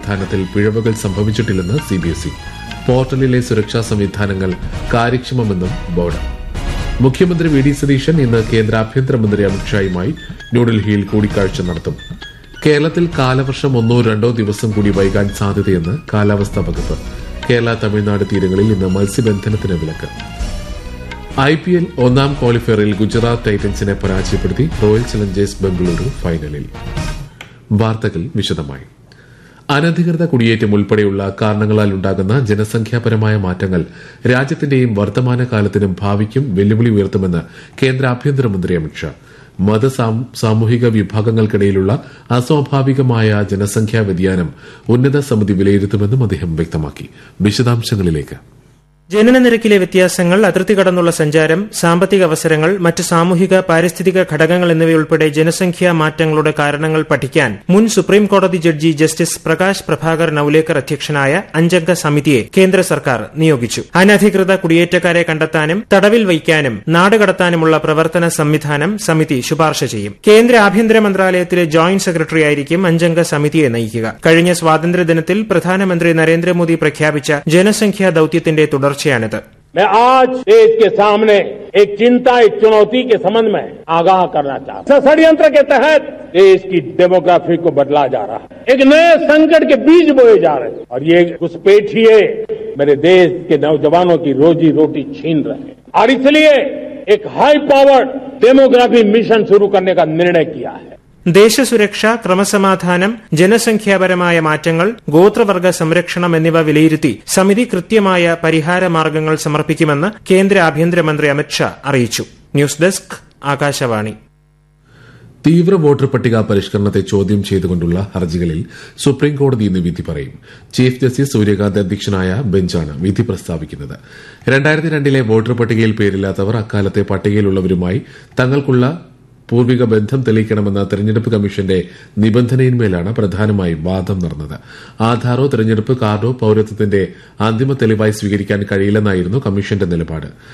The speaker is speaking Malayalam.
സംവിധാനത്തിൽ പിഴവുകൾ സംഭവിച്ചിട്ടില്ലെന്ന് സിബിഎസ്ഇ പോർട്ടലിലെ സുരക്ഷാ സംവിധാനങ്ങൾ കാര്യക്ഷമമെന്നും ബോർഡ് മുഖ്യമന്ത്രി വി ഡി സതീശൻ ഇന്ന് കേന്ദ്ര ആഭ്യന്തരമന്ത്രി അമിത്ഷായുമായി ന്യൂഡൽഹിയിൽ കൂടിക്കാഴ്ച നടത്തും കേരളത്തിൽ കാലവർഷം ഒന്നോ രണ്ടോ ദിവസം കൂടി വൈകാൻ സാധ്യതയെന്ന് കാലാവസ്ഥാ വകുപ്പ് കേരള തമിഴ്നാട് തീരങ്ങളിൽ ഇന്ന് മത്സ്യബന്ധനത്തിന് വിലക്ക് ഐ പി എൽ ഒന്നാം ക്വാളിഫയറിൽ ഗുജറാത്ത് ടൈറ്റൻസിനെ പരാജയപ്പെടുത്തി റോയൽ ചലഞ്ചേഴ്സ് ബംഗളൂരു ഫൈനലിൽ വാർത്തകൾ വിശദമായി അനധികൃത കുടിയേറ്റം ഉൾപ്പെടെയുള്ള കാരണങ്ങളാൽ ഉണ്ടാകുന്ന ജനസംഖ്യാപരമായ മാറ്റങ്ങൾ രാജ്യത്തിന്റെയും വർത്തമാനകാലത്തിനും ഭാവിക്കും വെല്ലുവിളി ഉയർത്തുമെന്ന് കേന്ദ്ര ആഭ്യന്തരമന്ത്രി അമിത്ഷാ മത സാമൂഹിക വിഭാഗങ്ങൾക്കിടയിലുള്ള അസ്വാഭാവികമായ ജനസംഖ്യാ വ്യതിയാനം ഉന്നത സമിതി വിലയിരുത്തുമെന്നും അദ്ദേഹം വ്യക്തമാക്കി വിശദാംശങ്ങളിലേക്ക് ജനന നിരക്കിലെ വ്യത്യാസങ്ങൾ അതിർത്തി കടന്നുള്ള സഞ്ചാരം സാമ്പത്തിക അവസരങ്ങൾ മറ്റ് സാമൂഹിക പാരിസ്ഥിതിക ഘടകങ്ങൾ എന്നിവയുൾപ്പെടെ ജനസംഖ്യാ മാറ്റങ്ങളുടെ കാരണങ്ങൾ പഠിക്കാൻ മുൻ സുപ്രീം കോടതി ജഡ്ജി ജസ്റ്റിസ് പ്രകാശ് പ്രഭാകർ നൌലേക്കർ അധ്യക്ഷനായ അഞ്ചംഗ സമിതിയെ കേന്ദ്ര സർക്കാർ നിയോഗിച്ചു അനധികൃത കുടിയേറ്റക്കാരെ കണ്ടെത്താനും തടവിൽ വയ്ക്കാനും നാടുകടത്താനുമുള്ള പ്രവർത്തന സംവിധാനം സമിതി ശുപാർശ ചെയ്യും കേന്ദ്ര ആഭ്യന്തര മന്ത്രാലയത്തിലെ ജോയിന്റ് സെക്രട്ടറിയായിരിക്കും അഞ്ചംഗ സമിതിയെ നയിക്കുക കഴിഞ്ഞ സ്വാതന്ത്ര്യദിനത്തിൽ പ്രധാനമന്ത്രി നരേന്ദ്രമോദി പ്രഖ്യാപിച്ച ജനസംഖ്യാ ദൌത്യത്തിന്റെ തുടർ തുടർച്ചയാണിത് मैं आज देश के सामने एक चिंता एक चुनौती के संबंध में आगाह करना चाहता हूं षड्यंत्र के तहत देश की डेमोग्राफी को बदला जा रहा है एक नए संकट के बीज बोए जा रहे हैं और ये घुसपैठिए मेरे देश के नौजवानों की रोजी रोटी छीन रहे हैं और इसलिए एक हाई पावर्ड डेमोग्राफी मिशन शुरू करने का निर्णय किया है ദേശസുരക്ഷ ക്രമസമാധാനം ജനസംഖ്യാപരമായ മാറ്റങ്ങൾ ഗോത്രവർഗ സംരക്ഷണം എന്നിവ വിലയിരുത്തി സമിതി കൃത്യമായ പരിഹാര മാർഗങ്ങൾ സമർപ്പിക്കുമെന്ന് കേന്ദ്ര ആഭ്യന്തരമന്ത്രി അമിത്ഷാ അറിയിച്ചു ന്യൂസ് ഡെസ്ക് ആകാശവാണി തീവ്ര വോട്ടർ പട്ടിക പരിഷ്കരണത്തെ ചോദ്യം ചെയ്തുകൊണ്ടുള്ള ഹർജികളിൽ സുപ്രീംകോടതി ഇന്ന് വിധി പറയും ചീഫ് ജസ്റ്റിസ് സൂര്യകാന്ത് അധ്യക്ഷനായ ബെഞ്ചാണ് വിധി പ്രസ്താവിക്കുന്നത് രണ്ടായിരത്തി രണ്ടിലെ വോട്ടർ പട്ടികയിൽ പേരില്ലാത്തവർ അക്കാലത്തെ പട്ടികയിലുള്ളവരുമായി തങ്ങൾക്കുള്ള പൂർവിക ബന്ധം തെളിയിക്കണമെന്ന തെരഞ്ഞെടുപ്പ് കമ്മീഷന്റെ നിബന്ധനയിന്മേലാണ് പ്രധാനമായും വാദം നടന്നത് ആധാറോ തെരഞ്ഞെടുപ്പ് കാർഡോ പൌരത്വത്തിന്റെ അന്തിമ തെളിവായി സ്വീകരിക്കാൻ കഴിയില്ലെന്നായിരുന്നു കമ്മീഷന്റെ നിലപാട്